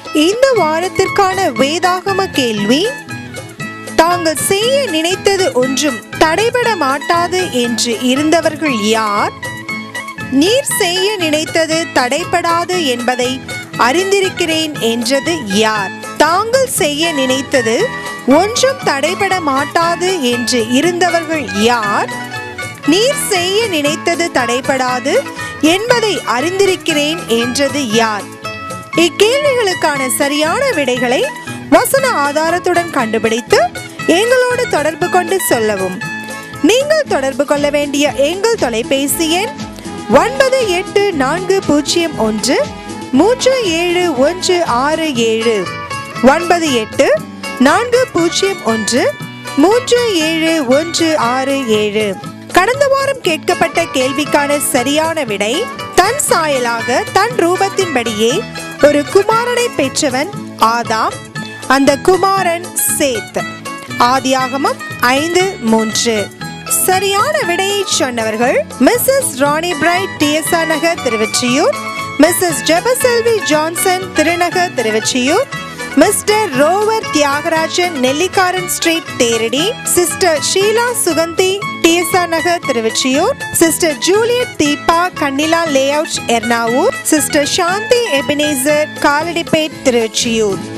இந்த வாரத்திற்கான வேதாகம கேள்வி தாங்கள் செய்ய நினைத்தது ஒன்றும் தடைபட மாட்டாது என்று இருந்தவர்கள் யார் நீர் செய்ய நினைத்தது தடைபடாது என்பதை அறிந்திருக்கிறேன் என்றது யார் தாங்கள் செய்ய நினைத்தது ஒன்றும் தடைபட மாட்டாது என்று இருந்தவர்கள் யார் நீர் செய்ய நினைத்தது தடைபடாது என்பதை அறிந்திருக்கிறேன் என்றது யார் இக்கேள்விகளுக்கான சரியான விடைகளை வசன ஆதாரத்துடன் கண்டுபிடித்து எங்களோடு தொடர்பு கொண்டு சொல்லவும் நீங்கள் தொடர்பு கொள்ள வேண்டிய எங்கள் தொலைபேசி எண் ஒன்பது எட்டு நான்கு பூஜ்ஜியம் ஒன்று மூன்று ஏழு ஒன்று ஆறு ஏழு ஒன்பது எட்டு நான்கு பூஜ்ஜியம் ஒன்று மூன்று ஏழு ஒன்று ஆறு ஏழு கடந்த வாரம் கேட்கப்பட்ட கேள்விக்கான சரியான விடை தன் சாயலாக தன் ரூபத்தின்படியே ஒரு குமாரனை பெற்றவன் ஆதாம் அந்த குமாரன் சேத் ஆதியாகமம் ஐந்து மூன்று சரியான விடையை சொன்னவர்கள் Mrs Rani Bright TSR Nagar Thiruvottiyur Mrs Jebaselvi Johnson Thirunagar Thiruvottiyur Mr Rover Thiyagarajan Nellikkaran street Theradi sister Sheela Suganthi TSR Nagar Thiruvottiyur sister Juliet Deepa Kannila layout Ernavur sister Shanthi Ebenezer Kaladipet Thiruvottiyur